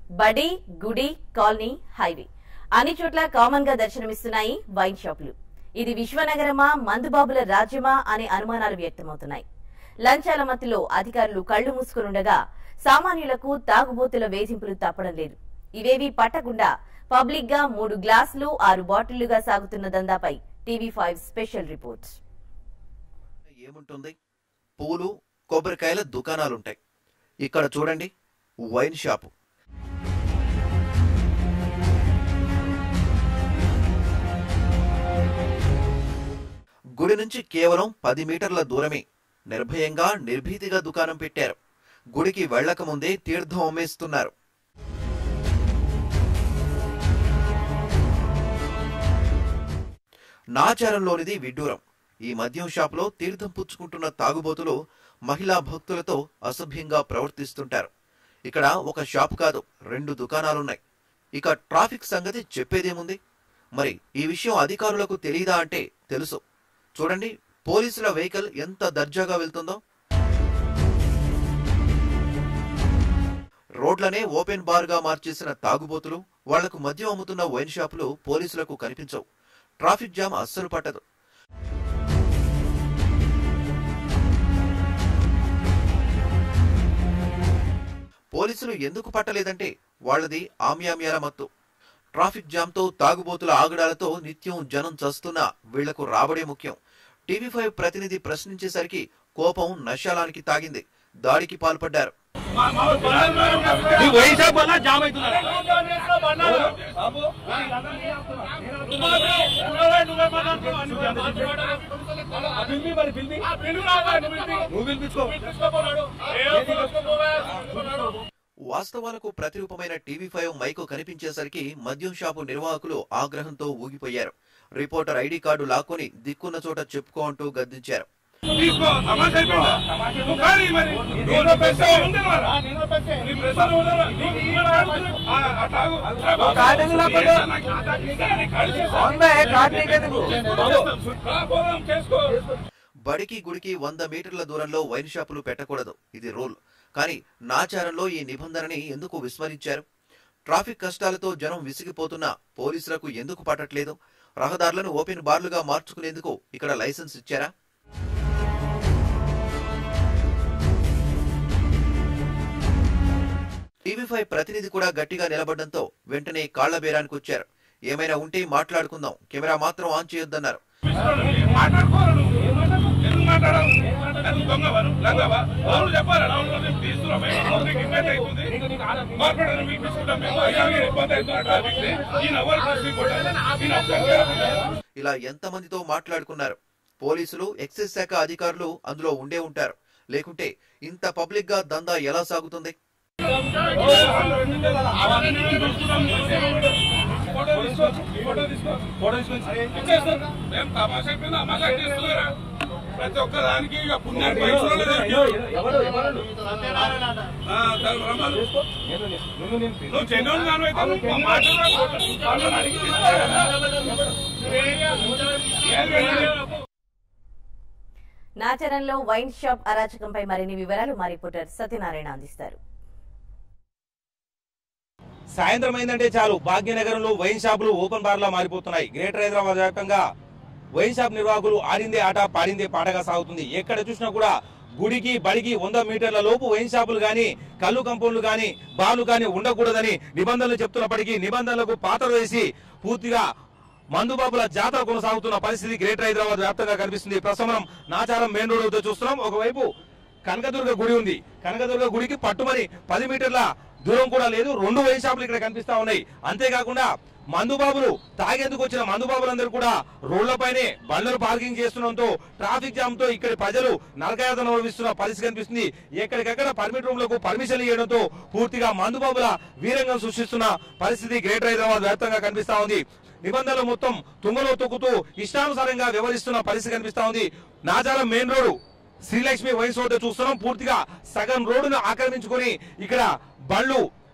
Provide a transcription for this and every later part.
బడి గుడి colony highway అన్ని చోట్ల కామన్ గా దర్శనమిస్తున్నాయి వైన్ షాపులు ఇది విశ్వనగరమా మందుబాబుల రాజ్యమా అనే అనుమానాలు వ్యక్తమవుతున్నాయి లంచాల మత్తులో అధికారులు కళ్లు మూసుకునుండగా సామాన్యులకు తాగుబోతుల వేధింపులు తప్పడం లేదు ఇవేవీ పట్టకుండా పబ్లిక్ గా మూడు గ్లాసులు ఆరు బాటిళ్లుగా సాగుతున్న దందాపై టీవీ ఫైవ్ స్పెషల్ రిపోర్ట్ ఏముంటుంది పూలు కొబ్బరికాయల దుకాణాలుంటాయి ఇక్కడ చూడండి వైన్ షాపు గుడి నుంచి కేవలం పది మీటర్ల దూరమే నిర్భయంగా నిర్భీతిగా దుకాణం పెట్టారు గుడికి వెళ్ళక ముందే తీర్థం అమ్మేస్తున్నారు నాచారంలోనిది విడ్డూరం ఈ మద్యం షాపులో తీర్థం పుచ్చుకుంటున్న తాగుబోతులు మహిళా భక్తులతో అసభ్యంగా ప్రవర్తిస్తుంటారు ఇక్కడ ఒక షాప్ కాదు రెండు దుకాణాలున్నాయి ఇక ట్రాఫిక్ సంగతి చెప్పేదేముంది మరి ఈ విషయం అధికారులకు తెలియదా అంటే తెలుసు చూడండి పోలీసుల వెహికల్ ఎంత దర్జాగా వెళ్తుందో రోడ్లనే ఓపెన్ బార్ గా మార్చేసిన తాగుబోతులు వాళ్లకు మద్యం అమ్ముతున్న వైన్ షాపులు పోలీసులకు కనిపించవు ట్రాఫిక్ జామ్ అస్సలు పట్టదు పోలీసులు ఎందుకు పట్టలేదంటే వాళ్ళది ఆమ్యామ్యాల మత్తు ట్రాఫిక్ జామ్తో తాగుబోతుల ఆగడాలతో నిత్యం జనం చస్తున్నా వీళ్లకు రాబడే ముఖ్యం టీవీ ఫైవ్ ప్రతినిధి ప్రశ్నించేసరికి కోపం నశాలానికి తాగింది దాడికి పాల్పడ్డారు ఈ వైన్ షాప్ వల్ల జామ్ అవుతున్నారు పిలిపి మరి పిలిపి నువ్వు పిలిపించుకో వాస్తవాలకు ప్రతిరూపమైన టీవీ ఫైవ్ మైకు కనిపించేసరికి మద్యం షాపు నిర్వాహకులు ఆగ్రహంతో ఊగిపోయారు రిపోర్టర్ ఐడి కార్డు లాక్కొని దిక్కున్న చోట చెప్పుకో అంటూ గద్దించారు తీసుకో తమాషా అయిపోయిందా? నువ్వు కానీ మరి నువ్వు పెద్ద ఉండను మరి. నీ ప్రెషర్ ఉండను. నీకు ఈ మాట ఆ, అట్లా ఆగు. కార్డు ఎందుకు లేకపోతే? నాకు ఆ కార్డు ఇస్తే నీ కార్డు చేస్తా. అవునా కార్డు నీకెందుకు రా, పోదాం, చేసుకో బడికి గుడికి వంద మీటర్ల దూరంలో వైన్ షాపులు పెట్టకూడదు ఇది రూల్ కానీ నాచారంలో ఈ నిబంధనని ఎందుకు విస్మరించారు ట్రాఫిక్ కష్టాలతో జనం విసిగిపోతున్నా పోలీసులకు ఎందుకు పట్టట్లేదు రహదారులను ఓపెన్ బార్లుగా మార్చుకునేందుకు ఇక్కడ లైసెన్స్ ఇచ్చారా టీవీ ఫైవ్ ప్రతినిధి కూడా గట్టిగా నిలబడడంతో వెంటనే కాళ్ల బేరానికి వచ్చారు ఏమైనా ఉంటే మాట్లాడుకుందాం కెమెరా మాత్రం ఆన్ చేయొద్దన్నారు మాట్లాడుకోరు నువ్వు. ఎందుకు మాట్లాడవు? ఎందుకు దొంగవారు? లంగవా? వాళ్ళు చెప్పాలి. అవును, నేను తీసుకున్నా. మేము నీకు ఇబ్బంది అవుతుంది. మాట్లాడాలి, మీకు తీసుకుంటాం మేము. అయ్యా, మీరు ఇబ్బంది అవుతున్న ట్రాఫిక్ ని. ఈయన ఎవరు ట్రాఫిక్ కొట్టాలి? ఈయన ఒక్కరికే. ఇలా ఎంతమందితో మాట్లాడుకున్నారు పోలీసులు ఎక్సైజ్ శాఖ అధికారులు అందులో ఉండే ఉంటారు లేకుంటే ఇంత పబ్లిక్ గా దందా ఎలా సాగుతుంది ఫోటో తీసుకో, ఫోటో తీసుకో, ఫోటో తీసుకొని ఇచ్చేస్తాం. మేము తమాషా అయిపోయిందా? మజాక్ చేస్తున్నారా? ప్రతి ఒక్క దానికి ఇక పుణ్యానికి పైసలు లేదు. ఆ, తను రమ్మను. నువ్వు జెన్యున్ గాను అయితే నువ్వు మాట్లాడరా? వాళ్ళని అడిగి తీసుకురా. ఏం లేదు. నాచరంలో వైన్ షాప్ అరాచకంపై మరిన్ని వివరాలు మా రిపోర్టర్ సత్యనారాయణ అందిస్తారు సాయంత్రం అయిందంటే చాలు భాగ్యనగరంలో వైన్ షాపులు ఓపెన్ బార్ లా మారిపోతున్నాయి గ్రేటర్ హైదరాబాద్ వ్యాప్తంగా వైన్ షాప్ నిర్వాహకులు ఆడిందే ఆట పాడిందే పాటగా సాగుతుంది ఎక్కడ చూసినా కూడా గుడికి బడికి వంద మీటర్ల లోపు వైన్ షాపులు గాని కళ్ళు కంపౌండ్లు గాని బార్లు గాని ఉండకూడదని నిబంధనలు చెప్తున్నప్పటికీ నిబంధనలకు పాత్ర వేసి పూర్తిగా మందుబాబుల జాతర కొనసాగుతున్న పరిస్థితి గ్రేటర్ హైదరాబాద్ వ్యాప్తంగా కనిపిస్తుంది ప్రస్తుతం నాచారం మెయిన్ రోడ్ వద్ద చూస్తున్నాం ఒకవైపు కనకదుర్గ గుడి ఉంది కనకదుర్గ గుడికి పట్టుమని పది మీటర్ల దూరం కూడా లేదు రెండు వైన్ షాపులు ఇక్కడ కనిపిస్తా ఉన్నాయి అంతేకాకుండా మందుబాబులు తాగేందుకు వచ్చిన మందుబాబులందరూ కూడా రోడ్లపైనే బండ్లను పార్కింగ్ చేస్తుండటంతో ట్రాఫిక్ జామ్ తో ఇక్కడ ప్రజలు నరకయాతన అనుభవిస్తున్న పరిస్థితి కనిపిస్తుంది ఎక్కడికక్కడ పర్మిట్ రూమ్లకు పర్మిషన్ ఇవ్వడంతో పూర్తిగా మందుబాబుల వీరంగం సృష్టిస్తున్న పరిస్థితి గ్రేటర్ హైదరాబాద్ వ్యాప్తంగా కనిపిస్తా ఉంది నిబంధనలు మొత్తం తుంగలో తొక్కుతూ ఇష్టానుసారంగా వ్యవహరిస్తున్న పరిస్థితి కనిపిస్తా ఉంది నాజారం మెయిన్ రోడ్డు శ్రీలక్ష్మి వయసు వద్ద చూస్తున్నాం పూర్తిగా సగం రోడ్డును ఆక్రమించుకొని ఇక్కడ బండ్లు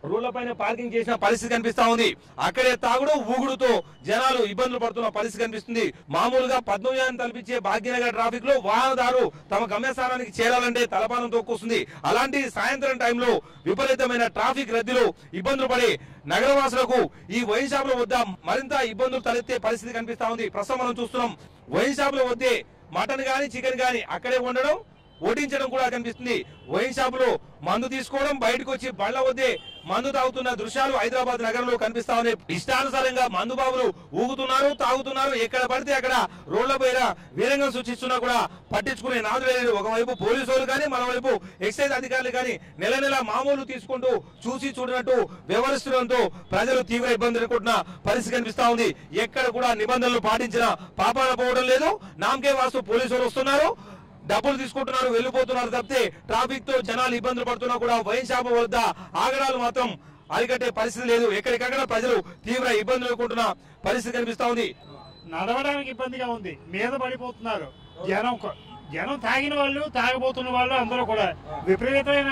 రోడ్లపైన పార్కింగ్ చేసిన పరిస్థితి కనిపిస్తా ఉంది అక్కడే తాగుడు ఊగుడుతో జనాలు ఇబ్బందులు పడుతున్న పరిస్థితి కనిపిస్తుంది మామూలుగా పద్మవ్యాన్ని తలపించే భాగ్యనగర్ ట్రాఫిక్ లో వాహనదారు తమ గమ్యస్థానానికి చేరాలంటే తలపానం తొక్కొస్తుంది అలాంటి సాయంత్రం టైంలో విపరీతమైన ట్రాఫిక్ రద్దీలో ఇబ్బందులు పడి నగరవాసులకు ఈ వైన్ షాపుల వద్ద మరింత ఇబ్బందులు తలెత్తే పరిస్థితి కనిపిస్తా ఉంది ప్రస్తుతం మనం చూస్తున్నాం వైన్ షాపుల వద్దే మటన్ గాని చికెన్ గాని అక్కడే ఉండడం ఓటించడం కూడా కనిపిస్తుంది వైన్ షాపులో మందు తీసుకోవడం బయటకు వచ్చి బళ్ళ వద్దే మందు తాగుతున్న దృశ్యాలు హైదరాబాద్ నగరంలో కనిపిస్తా ఉన్నాయి ఇష్టానుసారంగా మందు బాబులు ఊగుతున్నారు తాగుతున్నారు ఎక్కడ పడితే అక్కడ రోడ్ల పైన వీరంగం సూచిస్తున్నా కూడా పట్టించుకునే నాదు లేదు ఒకవైపు పోలీసులు కానీ మరోవైపు ఎక్సైజ్ అధికారులు కానీ నెల నెల మామూలు తీసుకుంటూ చూసి చూడనట్టు వ్యవహరిస్తుండటంతో ప్రజలు తీవ్ర ఇబ్బందులు ఎదుర్కొంటున్న పరిస్థితి కనిపిస్తా ఉంది ఎక్కడ కూడా నిబంధనలు పాటించిన పాపాన పోవడం లేదు నామకే వాస్తు పోలీసులు వస్తున్నారు డబ్బులు తీసుకుంటున్నారు వెళ్ళిపోతున్నారు తప్పితే ట్రాఫిక్ తో జనాలు ఇబ్బందులు పడుతున్నా కూడా వైన్ షాప్ వద్ద ఆగడాలు మాత్రం అరికట్టే పరిస్థితి లేదు ఎక్కడికక్కడ ప్రజలు తీవ్ర ఇబ్బందులు ఎదుర్కొంటున్న పరిస్థితి కనిపిస్తా ఉంది నడవడానికి ఇబ్బందిగా ఉంది మీద పడిపోతున్నారు జనం కొ- జనం తాగిన వాళ్ళు తాగబోతున్న వాళ్ళు అందరూ కూడా విపరీతమైన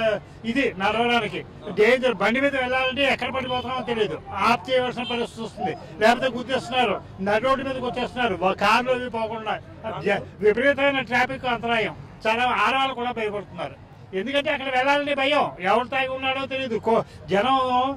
ఇది నడవడానికి డేంజర్ బండి మీద వెళ్ళాలంటే ఎక్కడ పడిపోతున్నామో తెలియదు ఆఫ్ చేయవలసిన పరిస్థితి వస్తుంది లేకపోతే గుర్తిస్తున్నారు నడి రోడ్డు మీదకి వచ్చేస్తున్నారు వా- కార్లు అవి పోకుండా జ- విపరీతమైన ట్రాఫిక్ అంతరాయం చాలా ఆడవాళ్ళు కూడా భయపడుతున్నారు ఎందుకంటే అక్కడ వెళ్ళాలని భయం ఎవరు తాగి ఉన్నాడో తెలియదు కో- జనం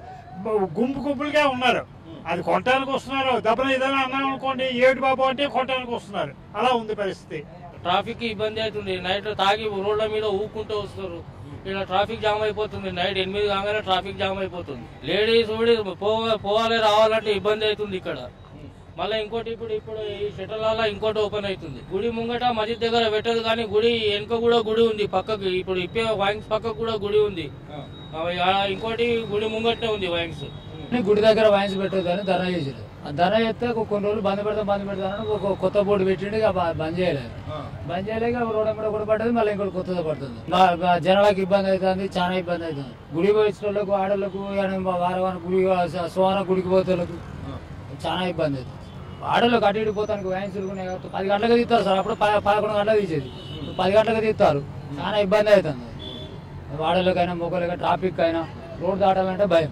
గుంపు గుంపులుగా ఉన్నారు అది కొట్టడానికి వస్తున్నారు దెబ్బలు ఏదైనా అన్నాం అనుకోండి ఏడు బాబు అంటే కొట్టడానికి వస్తున్నారు అలా ఉంది పరిస్థితి ట్రాఫిక్ కి ఇబ్బంది అవుతుంది నైట్ తాగి రోడ్ల మీద ఊకుంటూ వస్తారు ఇక్కడ ట్రాఫిక్ జామ్ అయిపోతుంది నైట్ ఎనిమిది కాగానే ట్రాఫిక్ జామ్ అయిపోతుంది లేడీస్ కూడా పో- పోవాలి రావాలంటే ఇబ్బంది అవుతుంది ఇక్కడ మళ్ళీ ఇంకోటి ఇప్పుడు ఇప్పుడు ఈ షటల్ వల్ల ఇంకోటి ఓపెన్ అవుతుంది గుడి ముంగట మస్జిద్ దగ్గర పెట్టదు కానీ గుడి వెనుక కూడా గుడి ఉంది పక్కకి ఇప్పుడు ఇప్పే వైన్స్ పక్కకు కూడా గుడి ఉంది ఆ, ఆడ ఇంకోటి గుడి ముంగటే ఉంది వైన్స్ అని గుడి దగ్గర వాయిన్స్ పెట్టొద్దని ధర్నా చేసాడు ఆ ధర్నా చేస్తే ఒక కొన్ని రోజులు బంద్ పెడతాం బంద్ పెడతానని ఒక కొత్త బోర్డు పెట్టిండు ఇక బ- బంద్ చేయలేదు బంద్ చేయలేక రోడ్డు మీద కూడా పడ్డది మళ్ళీ ఇంకోటి కొత్తది పడుతుంది బా- బా- జనాలకు ఇబ్బంది అవుతుంది చాలా ఇబ్బంది అవుతుంది గుడి పోయిన వాళ్ళకు ఆడోళ్ళకు ఏమైనా వారం వారం గుడి సోమవారం గుడికి పోతే వాళ్ళకు చాలా ఇబ్బంది అవుతుంది ఆడోళ్ళకి అటు ఇటు పోతానికి వ్యాన్స్ ఉన్నాయి కాబట్టి పది గంటలకు తీస్తారు సార్ అప్పుడు ప- పదకొండు గంటలకు తీసేది ఇప్పుడు పది గంటలకు తీస్తారు చాలా ఇబ్బంది అవుతుంది ఆడోళ్ళకైనా మొగోళ్ళకైనా ట్రాఫిక్ అయినా రోడ్ దాటాలంటే భయం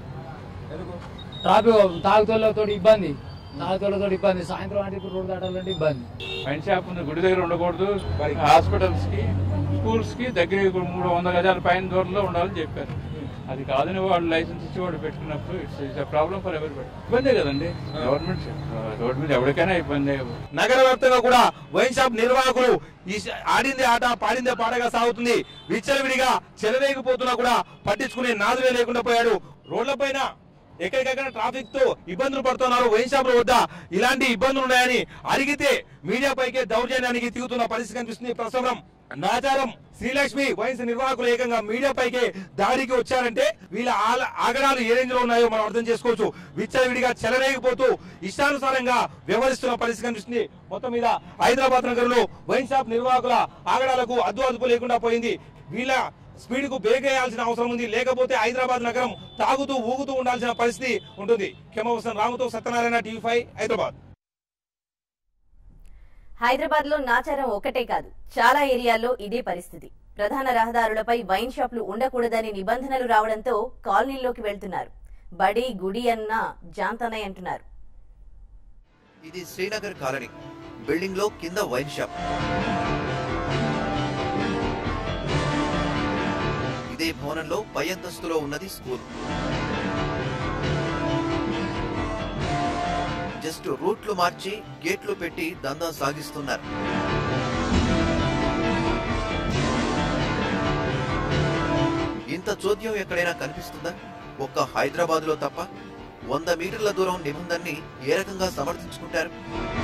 ట్రాఫిక్ తాగుతోళ్ళతో ఇబ్బంది తాగుతోళ్ళతో ఇబ్బంది సాయంత్రం అంటే ఇప్పుడు రోడ్ దాటాలంటే ఇబ్బంది వైన్ షాప్ ఉంది గుడి దగ్గర ఉండకూడదు హాస్పిటల్స్ కి స్కూల్స్ కి దగ్గర మూడు వందల గజాల పైన దూరంలో ఉండాలని చెప్పారు అది కాదని వాళ్ళు లైసెన్స్ ఇచ్చి వాడు పెట్టుకున్నప్పుడు ఇట్స్ ఇట్స్ ప్రాబ్లం ఫర్ ఎవరి ఇబ్బందే కదండి గవర్నమెంట్ రోడ్ మీద ఎవరికైనా ఇబ్బందే నగర వ్యాప్తంగా కూడా వైన్ షాప్ నిర్వాహకులు ఈ ష- ఆడిందే ఆట పాడిందే పాటగా సాగుతుంది విచ్చలవిడిగా చెలరేగిపోతున్నా కూడా పట్టించుకునే నాదులే లేకుండా పోయాడు రోడ్లపైన ఎక్కడికక్కడ ట్రాఫిక్ తో ఇబ్బందులు పడుతున్నారు వైన్ షాపుల వద్ద ఇలాంటి ఇబ్బందులు ఉన్నాయని అడిగితే మీడియా పైకే దౌర్జన్యానికి తిరుగుతున్న పరిస్థితి కనిపిస్తుంది ప్రస్తుతం నాచారం శ్రీలక్ష్మి వైన్స్ నిర్వాహకులు ఏకంగా మీడియా పైకే దాడికి వచ్చారంటే వీళ్ళ ఆల- ఆగడాలు ఏ రేంజ్ లో ఉన్నాయో మనం అర్థం చేసుకోవచ్చు విచ్చలవిడిగా చెలరేగిపోతూ ఇష్టానుసారంగా వ్యవహరిస్తున్న పరిస్థితి కనిపిస్తుంది మొత్తం మీద హైదరాబాద్ నగరంలో వైన్ షాప్ నిర్వాహకుల ఆగడాలకు అద్దు అదుపు లేకుండా పోయింది వీళ్ళ స్పీడ్ కు బ్రేక్ వేయాల్సిన అవసరం ఉంది లేకపోతే హైదరాబాద్ నగరం తాగుతూ ఊగుతూ ఉండాల్సిన పరిస్థితి ఉంటుంది కెమవసన్ రాముతో సత్యనారాయణ టీవీ ఫైవ్ హైదరాబాద్ హైదరాబాద్ లో నాచారం ఒకటే కాదు చాలా ఏరియాల్లో ఇదే పరిస్థితి ప్రధాన రహదారులపై వైన్ షాపులు ఉండకూడదని నిబంధనలు రావడంతో కాలనీల్లోకి వెళ్తున్నారు బడి గుడి అన్న జాంతనయ్ అంటున్నారు ఇది శ్రీనగర్ కాలనీ బిల్డింగ్ లో కింద వైన్ షాప్ ఇదే భవనంలో పై అంతస్తులో ఉన్నది స్కూల్ జస్ట్ రూట్లు మార్చి గేట్లు పెట్టి దందా సాగిస్తున్నారు ఇంత చోద్యం ఎక్కడైనా కనిపిస్తుందా ఒక్క హైదరాబాద్ లో తప్ప వంద మీటర్ల దూరం నిబంధనని ఏ రకంగా సమర్థించుకుంటారు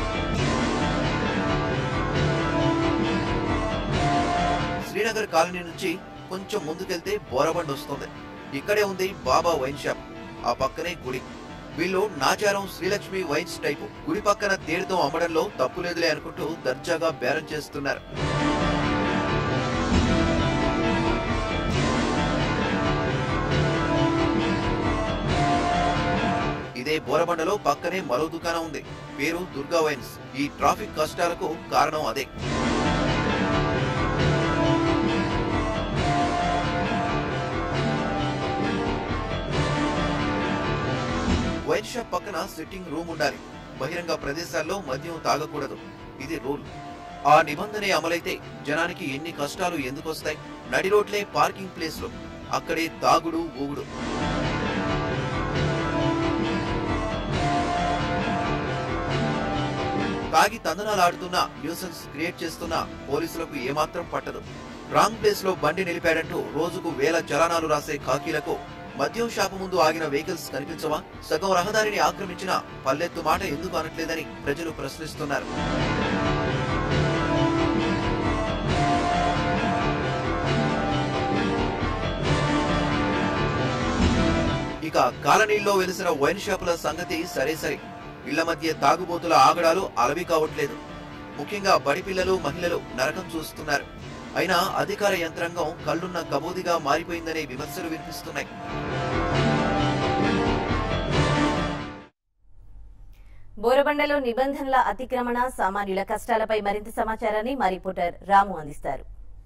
శ్రీనగర్ కాలనీ నుంచి కొంచెం ముందుకెళ్తే బోరబండ్ వస్తుంది ఇక్కడే ఉంది బాబా వైన్ షాప్ ఆ పక్కనే గుడి వీళ్ళు నాచారం శ్రీలక్ష్మి వైన్స్ టైపు గుడి పక్కన తేరుతో అమ్మడంలో తప్పు లేదులే అనుకుంటూ దర్జాగా బేరం చేస్తున్నారు ఇదే బోరబండలో పక్కనే మరో దుకాణం ఉంది పేరు దుర్గా వైన్స్ ఈ ట్రాఫిక్ కష్టాలకు కారణం అదే వైన్ షాప్ పక్కన సిట్టింగ్ రూమ్ ఉండాలి బహిరంగ ప్రదేశాల్లో మద్యం తాగకూడదు ఇది రూల్ ఆ నిబంధనే అమలైతే జనానికి ఎన్ని కష్టాలు ఎందుకొస్తాయి నడి రోడ్లే పార్కింగ్ ప్లేస్ లో అక్కడే తాగుడు ఊగుడు తాగి తందనాలాడుతున్న న్యూసెన్స్ క్రియేట్ చేస్తున్న పోలీసులకు ఏమాత్రం పట్టదు రాంగ్ ప్లేస్ లో బండి నిలిపాడంటూ రోజుకు వేల చలనాలు రాసే ఖాకీలకు మద్యం షాపు ముందు ఆగిన వెహికల్స్ కనిపించవా సగం రహదారిని ఆక్రమించిన పల్లెత్తు మాట ఎందుకు అనట్లేదని ప్రజలు ప్రశ్నిస్తున్నారు ఇక కాలనీల్లో వెలిసిన వైన్ షాపుల సంగతి సరే సరే ఇళ్ల మధ్య తాగుబోతుల ఆగడాలు అలవి కావట్లేదు ముఖ్యంగా బడి పిల్లలు మహిళలు నరకం చూస్తున్నారు అయినా అధికార యంత్రాంగం కళ్ళున్న కబోదిగా మారిపోయిందనే విమర్శలు వినిపిస్తున్నాయి బోరబండలో నిబంధనల అతిక్రమణ సామాన్యుల కష్టాలపై మరింత సమాచారాన్ని మా రిపోర్టర్ రాము అందిస్తారు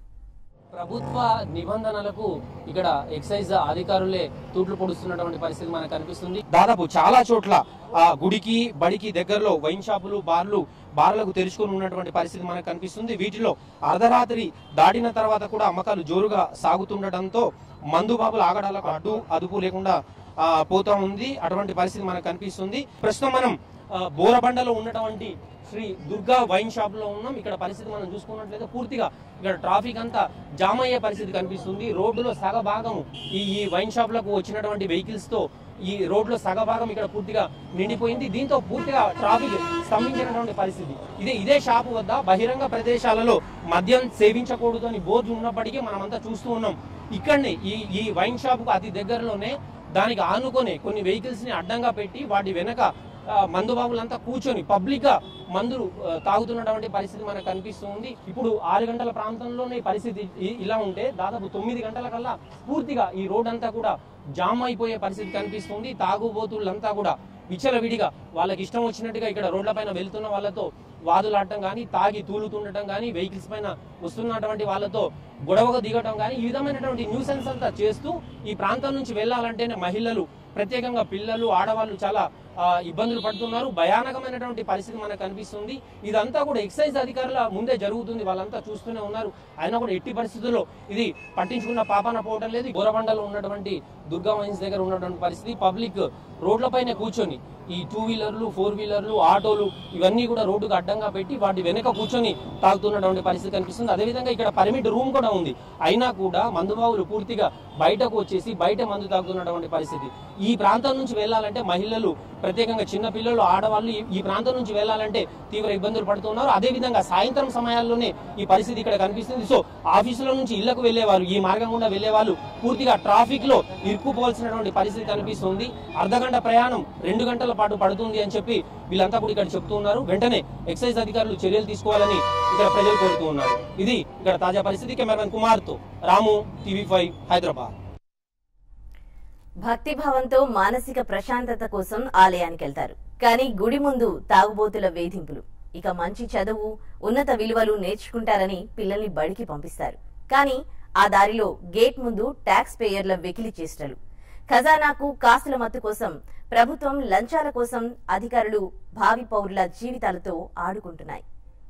ప్రభుత్వ నిబంధనలకు ఇక్కడ ఎక్సైజ్ అధికారులే తూట్లు పొడుస్తున్నటువంటి పరిస్థితి మనకు కనిపిస్తుంది దాదాపు చాలా చోట్ల ఆ గుడికి బడికి దగ్గరలో వైన్ షాపులు బార్లు బార్లకు తెరుచుకొని ఉన్నటువంటి పరిస్థితి మనకు కనిపిస్తుంది వీటిలో అర్ధరాత్రి దాటిన తర్వాత కూడా అమ్మకాలు జోరుగా సాగుతుండటంతో మందు బాబుల ఆగడాలకు అడ్డు అదుపు లేకుండా ఆ, పోతా ఉంది అటువంటి పరిస్థితి మనకు కనిపిస్తుంది ప్రస్తుతం మనం ఆ, బోరబండలో ఉన్నటువంటి శ్రీ దుర్గా వైన్ షాప్ లో ఉన్నాం ఇక్కడ పరిస్థితి మనం చూసుకున్నట్లయితే పూర్తిగా ఇక్కడ ట్రాఫిక్ అంతా జామ్ అయ్యే పరిస్థితి కనిపిస్తుంది రోడ్డులో సగ భాగం ఈ ఈ వైన్ షాప్ లకు వచ్చినటువంటి వెహికల్స్ తో ఈ రోడ్లో సగ భాగం ఇక్కడ పూర్తిగా నిండిపోయింది దీంతో పూర్తిగా ట్రాఫిక్ స్తంభించినటువంటి పరిస్థితి ఇదే ఇదే షాపు వద్ద బహిరంగ ప్రదేశాలలో మద్యం సేవించకూడదు అని బోర్డు ఉన్నప్పటికీ మనమంతా చూస్తూ ఉన్నాం ఇక్కడనే ఈ ఈ వైన్ షాప్ కు అతి దగ్గరలోనే దానికి ఆనుకొని కొన్ని వెహికల్స్ ని అడ్డంగా పెట్టి వాటి వెనక ఆ, మందు బాబులంతా కూర్చొని పబ్లిక్ గా మందులు ఆ, తాగుతున్నటువంటి పరిస్థితి మనకు కనిపిస్తుంది ఇప్పుడు ఆరు గంటల ప్రాంతంలోనే ఈ పరిస్థితి ఇ- ఇలా ఉంటే దాదాపు తొమ్మిది గంటల కల్లా పూర్తిగా ఈ రోడ్ అంతా కూడా జామ్ అయిపోయే పరిస్థితి కనిపిస్తుంది తాగుబోతులంతా కూడా విచ్చలవిడిగా వాళ్ళకి ఇష్టం వచ్చినట్టుగా ఇక్కడ రోడ్లపైన వెళ్తున్న వాళ్ళతో వాదులాడటం కానీ తాగి తూలుతుండటం కానీ వెహికల్స్ పైన వస్తున్నటువంటి వాళ్ళతో గొడవగా దిగటం కానీ ఈ విధమైనటువంటి న్యూసెన్స్ అంతా చేస్తూ ఈ ప్రాంతం నుంచి వెళ్ళాలంటేనే మహిళలు ప్రత్యేకంగా పిల్లలు ఆడవాళ్ళు చాలా ఆ, ఇబ్బందులు పడుతున్నారు భయానకమైనటువంటి పరిస్థితి మనకు కనిపిస్తుంది ఇదంతా కూడా ఎక్సైజ్ అధికారుల ముందే జరుగుతుంది వాళ్ళంతా చూస్తూనే ఉన్నారు అయినా కూడా ఎట్టి పరిస్థితుల్లో ఇది పట్టించుకున్న పాపాన పోవడం లేదు బోరబండలో ఉన్నటువంటి దుర్గా వైన్స్ దగ్గర ఉన్నటువంటి పరిస్థితి పబ్లిక్ రోడ్లపైన కూర్చొని ఈ టూ వీలర్లు ఫోర్ వీలర్లు ఆటోలు ఇవన్నీ కూడా రోడ్డుకు అడ్డంగా పెట్టి వాటి వెనక కూర్చొని తాగుతున్నటువంటి పరిస్థితి కనిపిస్తుంది అదేవిధంగా ఇక్కడ పర్మిట్ రూమ్ కూడా ఉంది అయినా కూడా మందుబావులు పూర్తిగా బయటకు వచ్చేసి బయట మందు తాగుతున్నటువంటి పరిస్థితి ఈ ప్రాంతం నుంచి వెళ్ళాలంటే మహిళలు ప్రత్యేకంగా చిన్న పిల్లలు ఆడవాళ్ళు ఈ- ఈ ప్రాంతం నుంచి వెళ్ళాలంటే తీవ్ర ఇబ్బందులు పడుతున్నారు అదే విధంగా సాయంత్రం సమయాల్లోనే ఈ పరిస్థితి ఇక్కడ కనిపిస్తుంది సో ఆఫీసుల నుంచి ఇళ్లకు వెళ్లేవారు ఈ మార్గం గుండా వెళ్లేవాళ్ళు పూర్తిగా ట్రాఫిక్ లో ఇరుక్కుపోవాల్సినటువంటి పరిస్థితి కనిపిస్తుంది అర్ధగంట ప్రయాణం రెండు గంటల పాటు పడుతుంది అని చెప్పి వీళ్ళంతా కూడా ఇక్కడ చెప్తూ ఉన్నారు వెంటనే ఎక్సైజ్ అధికారులు చర్యలు తీసుకోవాలని ఇక్కడ ప్రజలు కోరుతూ ఉన్నారు ఇది ఇక్కడ తాజా పరిస్థితి కెమెరామెన్ కుమార్ తో రాము టీవీ ఫైవ్ హైదరాబాద్ భక్తిభావంతో మానసిక ప్రశాంతత కోసం ఆలయానికి వెళ్తారు కానీ గుడి ముందు తాగుబోతుల వేధింపులు ఇక మంచి చదువు ఉన్నత విలువలు నేర్చుకుంటారని పిల్లల్ని బడికి పంపిస్తారు కానీ ఆ దారిలో గేట్ ముందు ట్యాక్స్ పేయర్ల వెకిలి చేష్టలు ఖజానాకు కాసుల మత్తు కోసం ప్రభుత్వం లంచాల కోసం అధికారులు భావి పౌరుల జీవితాలతో ఆడుకుంటున్నాయి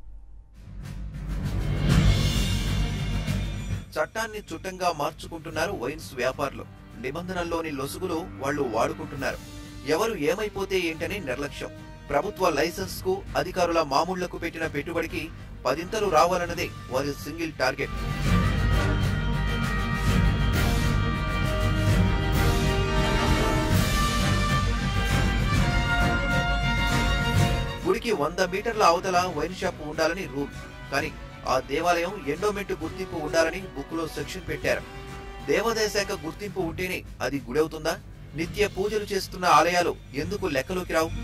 చట్టాన్ని చుట్టంగా మార్చుకుంటున్నారు వైన్స్ వ్యాపారులు నిబంధనల్లోని లొసుగులు వాళ్ళు వాడుకుంటున్నారు ఎవరు ఏమైపోతే ఏంటని నిర్లక్ష్యం ప్రభుత్వ లైసెన్స్ కు అధికారుల మామూళ్లకు పెట్టిన పెట్టుబడికి పదింతలు రావాలన్నదే వారి సింగిల్ టార్గెట్ గుడికి వంద మీటర్ల అవతల వైన్ షాప్ ఉండాలని రూల్ కానీ ఆ దేవాలయం ఎండోమెంట్ గుర్తింపు ఉండాలని బుక్ లో సెక్షన్ పెట్టారు దేవాదాయ శాఖ గుర్తింపు ఉంటేనే అది గుడవుతుందా నిత్య పూజలు చేస్తున్న ఆలయాలు ఎందుకు లెక్కలోకి రావు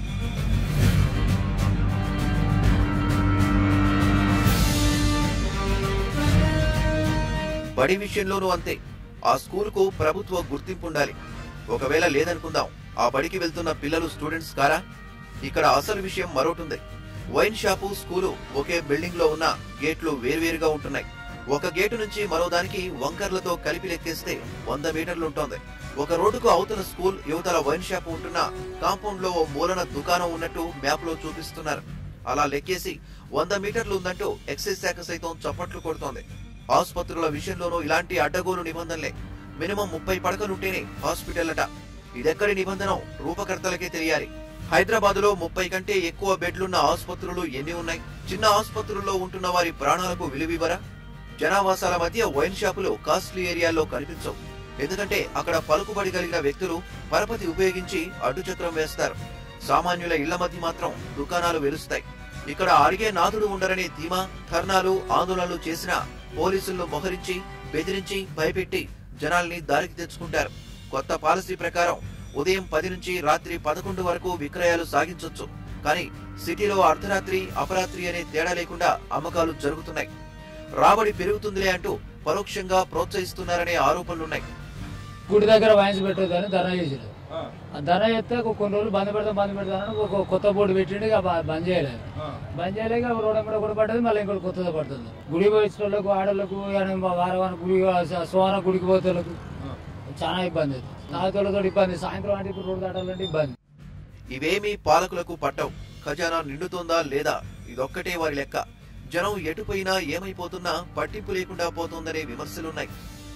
బడి విషయంలోనూ అంతే ఆ స్కూలుకు ప్రభుత్వ గుర్తింపు ఉండాలి ఒకవేళ లేదనుకుందాం ఆ బడికి వెళ్తున్న పిల్లలు స్టూడెంట్స్ కారా ఇక్కడ అసలు విషయం మరోటుంది వైన్ షాపు స్కూలు ఒకే బిల్డింగ్ లో ఉన్న గేట్లు వేర్వేరుగా ఉంటున్నాయి ఒక గేటు నుంచి మరో దానికి వంకర్లతో కలిపి లెక్కేస్తే వంద మీటర్లుంటోంది ఒక రోడ్డుకు అవతల స్కూల్ యువతల వైన్ షాప్ ఉంటున్న కాంపౌండ్ లో ఓ మూలన దుకాణం ఉన్నట్టు మ్యాప్ లో చూపిస్తున్నారు అలా లెక్కేసి వంద మీటర్లు ఉందంటూ ఎక్సైజ్ శాఖ సైతం చప్పట్లు కొడుతోంది ఆసుపత్రుల విషయంలోనూ ఇలాంటి అడ్డగోలు నిబంధనలే మినిమం ముప్పై పడకలుంటేనే హాస్పిటల్ అట ఇదెక్కడి నిబంధన రూపకర్తలకే తెలియాలి హైదరాబాద్ లో ముప్పై కంటే ఎక్కువ బెడ్లున్న ఆసుపత్రులు ఎన్ని ఉన్నాయి చిన్న ఆసుపత్రుల్లో ఉంటున్న వారి ప్రాణాలకు విలువివ్వరా జనావాసాల మధ్య వైన్ షాపులు కాస్ట్లీ ఏరియాల్లో కనిపించవు ఎందుకంటే అక్కడ పలుకుబడి కలిగిన వ్యక్తులు పరపతి ఉపయోగించి అడ్డుచక్రం వేస్తారు సామాన్యుల ఇళ్ల మధ్య మాత్రం దుకాణాలు వెలుస్తాయి ఇక్కడ అడిగే నాదుడు ఉండరనే ధీమా ధర్నాలు ఆందోళనలు చేసినా పోలీసులను మొహరించి బెదిరించి భయపెట్టి జనాల్ని దారికి తెచ్చుకుంటారు కొత్త పాలసీ ప్రకారం ఉదయం పది నుంచి రాత్రి పదకొండు వరకు విక్రయాలు సాగించొచ్చు కానీ సిటీలో అర్ధరాత్రి అపరాత్రి అనే తేడా లేకుండా అమ్మకాలు జరుగుతున్నాయి రాబడి పెరుగుతుందిలే అంటూ పరోక్షంగా ప్రోత్సహిస్తున్నారనే ఆరోపణలున్నాయి గుడి దగ్గర వాయిన్స్ పెట్టొద్దని ధర్నా చేసాడు ఆ ధర్నా చేస్తే ఒక కొన్ని రోజులు బంద్ పెడతాం బంద్ పెడతానని ఒక కొత్త బోర్డు పెట్టిండు ఇక బ- బంద్ చేయలేదు బంద్ చేయలేక రోడ్డు మీద కూడా పడ్డది మళ్ళీ ఇంకోటి కొత్తది పడుతుంది గుడి పోయిన వాళ్ళకు ఆడలకు వారం గుడి సోన గుడికి పోతే వాళ్ళకు చాలా ఇబ్బంది అవుతుంది తాగుతోళ్ళతో ఇబ్బంది సాయంత్రం అంటే ఇప్పుడు రోడ్డు దాటాలంటే ఇబ్బంది ఇవేమీ పాలకులకు పట్టవు ఖజానా నిండుతోందా లేదా ఇదొక్కటే వారి లెక్క జనం ఎటుపోయినా ఏమైపోతున్నా పట్టింపు లేకుండా పోతోందనే విమర్శలున్నాయి